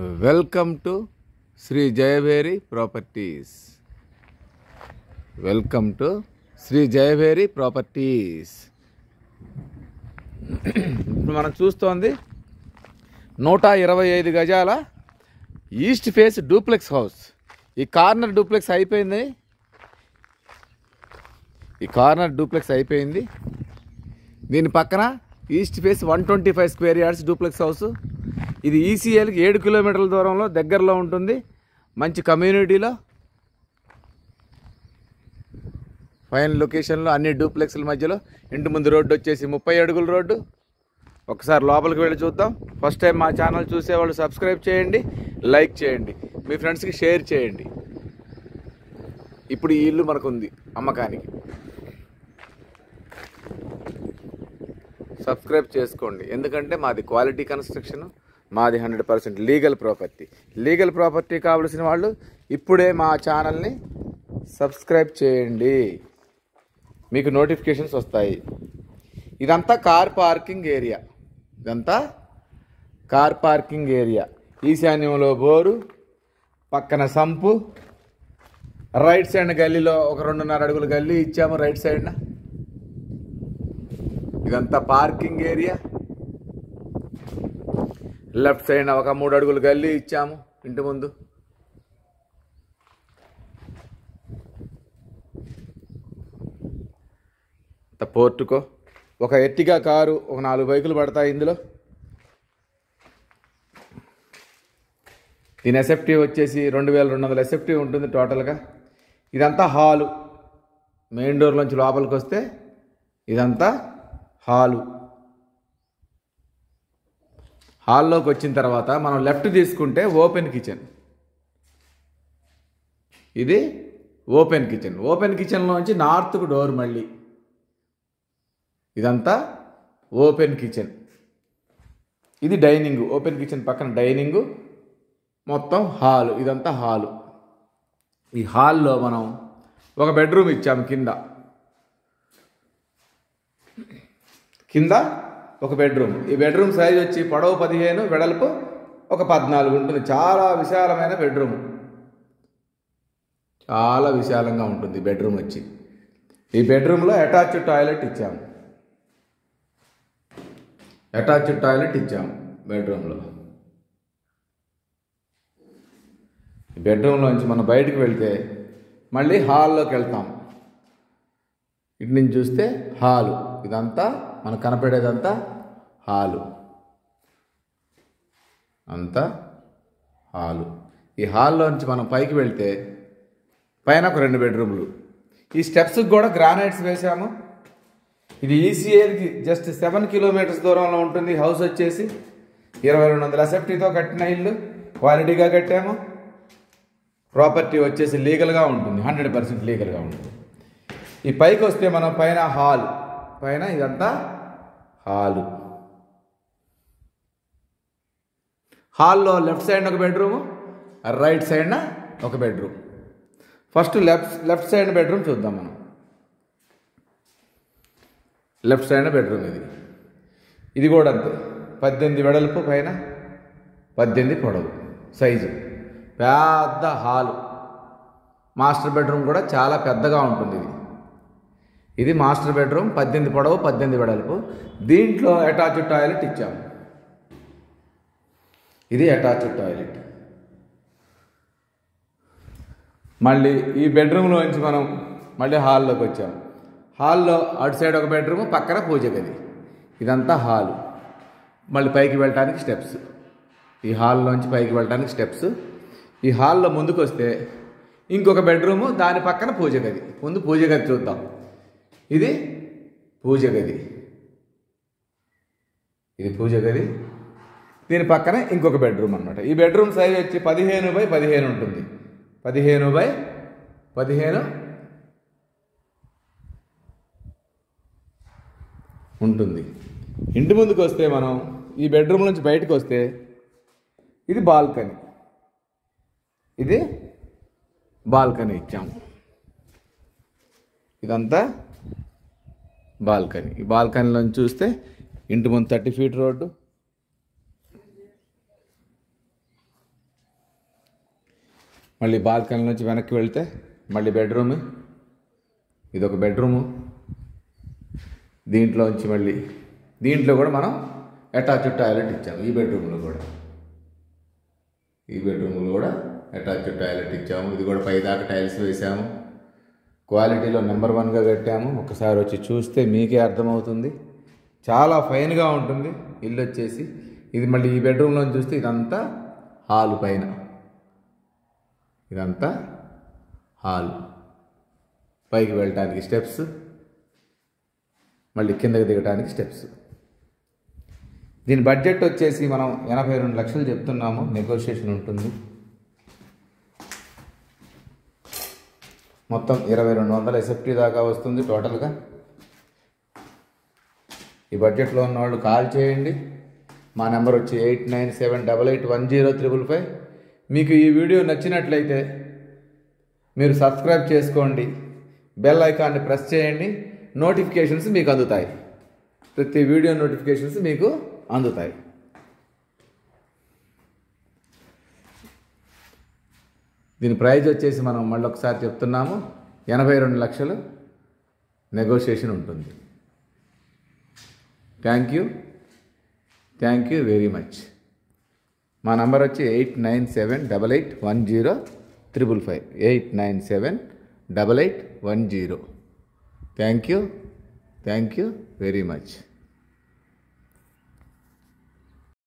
welcome to Shri Jayabheri properties welcome to Shri Jayabheri properties ఇప్పుడు మనం చూస్తోంది నూట ఇరవై ఐదు గజాల ఈస్ట్ ఫేస్ డూప్లెక్స్ హౌస్ ఈ కార్నర్ డూప్లెక్స్ అయిపోయింది ఈ కార్నర్ డూప్లెక్స్ అయిపోయింది దీని పక్కన east face one twenty five square yards duplex house ఇది ఈసీఎల్కి ఏడు కిలోమీటర్ల దూరంలో దగ్గరలో ఉంటుంది మంచి కమ్యూనిటీలో ఫైన్ లొకేషన్లో అన్ని డూప్లెక్స్ల మధ్యలో ఇంటి ముందు రోడ్డు వచ్చేసి ముప్పై అడుగుల రోడ్డు ఒకసారి లోపలికి వెళ్ళి చూద్దాం ఫస్ట్ టైం మా ఛానల్ చూసేవాళ్ళు సబ్స్క్రైబ్ చేయండి లైక్ చేయండి మీ ఫ్రెండ్స్కి షేర్ చేయండి ఇప్పుడు ఈ ఇల్లు మనకు ఉంది అమ్మకానికి సబ్స్క్రైబ్ చేసుకోండి ఎందుకంటే మాది క్వాలిటీ కన్స్ట్రక్షన్ మాది hundred percent legal property legal property కావలసిన వాళ్ళు ఇప్పుడే మా ఛానల్ని సబ్స్క్రైబ్ చేయండి మీకు నోటిఫికేషన్స్ వస్తాయి ఇదంతా కార్ పార్కింగ్ ఏరియా ఇదంతా కార్ పార్కింగ్ ఏరియా ఈశాన్యంలో బోరు పక్కన సంపు రైట్ సైడ్ గల్లీలో ఒక రెండున్నర అడుగులు గల్లీ ఇచ్చాము రైట్ సైడ్న ఇదంతా పార్కింగ్ ఏరియా లెఫ్ట్ సైడ్ ఒక మూడు అడుగులు గల్లీ ఇచ్చాము ఇంటి ముందు ఇంత పోర్టుకో ఒక ఎట్టిగా కారు ఒక నాలుగు బైకులు పడతాయి ఇందులో దీని ఎసెప్టీ వచ్చేసి రెండు వేల రెండు వందల ఎసెప్టీ ఉంటుంది టోటల్గా ఇదంతా హాలు మెయిన్ డోర్ నుంచి లోపలికి వస్తే ఇదంతా హాలు హాల్లోకి వచ్చిన తర్వాత మనం లెఫ్ట్ తీసుకుంటే ఓపెన్ కిచెన్ ఇది ఓపెన్ కిచెన్ ఓపెన్ కిచెన్లోంచి నార్త్కు డోర్ మళ్ళీ ఇదంతా ఓపెన్ కిచెన్ ఇది డైనింగ్ ఓపెన్ కిచెన్ పక్కన డైనింగ్ మొత్తం హాలు ఇదంతా హాలు ఈ హాల్లో మనం ఒక బెడ్రూమ్ ఇచ్చాము కింద కింద ఒక బెడ్రూమ్ ఈ బెడ్రూమ్ సైజ్ వచ్చి పొడవు పదిహేను వెడల్పు ఒక పద్నాలుగు ఉంటుంది చాలా విశాలమైన బెడ్రూమ్ చాలా విశాలంగా ఉంటుంది బెడ్రూమ్ వచ్చి ఈ బెడ్రూమ్లో అటాచ్డ్ టాయిలెట్ ఇచ్చాము అటాచ్డ్ టాయిలెట్ ఇచ్చాము బెడ్రూమ్లో బెడ్రూమ్లోంచి మనం బయటకు వెళ్తే మళ్ళీ హాల్లోకి వెళ్తాం ఇటు నుంచి చూస్తే హాలు ఇదంతా మనకు కనపడేదంతా హాలు అంతా హాలు ఈ హాల్లోంచి మనం పైకి వెళ్తే పైన ఒక రెండు బెడ్రూమ్లు ఈ స్టెప్స్కి కూడా గ్రానైట్స్ వేసాము ఇది ఈసీఏకి జస్ట్ సెవెన్ కిలోమీటర్స్ దూరంలో ఉంటుంది హౌస్ వచ్చేసి ఇరవై రెండు వందల సెఫ్టీతో కట్టిన ఇల్లు క్వాలిటీగా కట్టాము ప్రాపర్టీ వచ్చేసి లీగల్గా ఉంటుంది హండ్రెడ్ పర్సెంట్ లీగల్గా ఉంటుంది ఈ పైకి వస్తే మనం పైన హాల్ పైన ఇదంతా హాలు హాల్లో లెఫ్ట్ సైడ్ ఒక బెడ్రూము రైట్ సైడ్న ఒక bedroom first left left side bedroom చూద్దాం మనం లెఫ్ట్ సైడ్ బెడ్రూమ్ ఇది ఇది కూడా అంతే పద్దెనిమిది వెడల్పు పైన పద్దెనిమిది పొడవు సైజు పెద్ద హాలు మాస్టర్ బెడ్రూమ్ కూడా చాలా పెద్దగా ఉంటుంది ఇది ఇది మాస్టర్ బెడ్రూమ్ పద్దెనిమిది పొడవు పద్దెనిమిది వెడల్పు దీంట్లో అటాచ్డ్ టాయిలెట్ ఇచ్చాము ఇది అటాచ్డ్ టాయిలెట్ మళ్ళీ ఈ బెడ్రూమ్లో నుంచి మనం మళ్ళీ హాల్లోకి వచ్చాము హాల్లో అటు సైడ్ ఒక బెడ్రూమ్ పక్కన పూజ గది ఇదంతా హాలు మళ్ళీ పైకి వెళ్ళటానికి స్టెప్స్ ఈ హాల్లోంచి పైకి వెళ్ళటానికి స్టెప్స్ ఈ హాల్లో ముందుకు వస్తే ఇంకొక బెడ్రూము దాని పక్కన పూజ గది ముందు పూజ గది చూద్దాం ఇది పూజ గది ఇది పూజ గది దీని పక్కన ఇంకొక బెడ్రూమ్ అనమాట ఈ బెడ్రూమ్ సైజ్ వచ్చి పదిహేను బై పదిహేను ఉంటుంది పదిహేను బై పదిహేను ఉంటుంది ఇంటి ముందుకు వస్తే మనం ఈ బెడ్రూమ్ నుంచి బయటకు వస్తే ఇది బాల్కనీ ఇది బాల్కనీ ఇచ్చాము ఇదంతా బాల్కనీ ఈ బాల్కనీలోంచి చూస్తే ఇంటి ముందు థర్టీ ఫీట్ రోడ్డు మళ్ళీ బాల్కనీ నుంచి వెనక్కి వెళ్తే మళ్ళీ బెడ్రూమ్ ఇది ఒక బెడ్రూము దీంట్లోంచి మళ్ళీ దీంట్లో కూడా మనం అటాచ్డ్ టాయిలెట్ ఇచ్చాము ఈ బెడ్రూమ్లో కూడా ఈ బెడ్రూమ్లో కూడా అటాచ్డ్ టాయిలెట్ ఇచ్చాము ఇది కూడా పైదాకా టైల్స్ వేసాము క్వాలిటీలో నెంబర్ వన్గా కట్టాము ఒకసారి వచ్చి చూస్తే మీకే అర్థమవుతుంది చాలా ఫైన్గా ఉంటుంది ఇల్లు వచ్చేసి ఇది మళ్ళీ ఈ బెడ్రూమ్లో చూస్తే ఇదంతా హాల్ పైన ఇదంతా హాల్ పైకి వెళ్ళటానికి స్టెప్స్ మళ్ళీ కిందకి దిగడానికి స్టెప్స్ దీని బడ్జెట్ వచ్చేసి మనం ఎనభై రెండు లక్షలు చెప్తున్నాము నెగోషియేషన్ ఉంటుంది మొత్తం ఇరవై రెండు వందల ఎస్ఎఫ్టీ దాకా వస్తుంది టోటల్గా ఈ బడ్జెట్లో ఉన్న వాళ్ళు కాల్ చేయండి మా నెంబర్ వచ్చి eight nine seven double eight one zero triple five మీకు ఈ వీడియో నచ్చినట్లయితే మీరు సబ్స్క్రైబ్ చేసుకోండి బెల్ ఐకాన్ని ప్రెస్ చేయండి నోటిఫికేషన్స్ మీకు అందుతాయి ప్రతి వీడియో నోటిఫికేషన్స్ మీకు అందుతాయి దీని ప్రైజ్ వచ్చేసి మనం మళ్ళీ ఒకసారి చెప్తున్నాము ఎనభై రెండు లక్షలు నెగోషియేషన్ ఉంటుంది thank you thank you very much మా నంబర్ వచ్చి eight nine seven double eight one zero triple five eight nine seven double eight one zero thank you thank you very much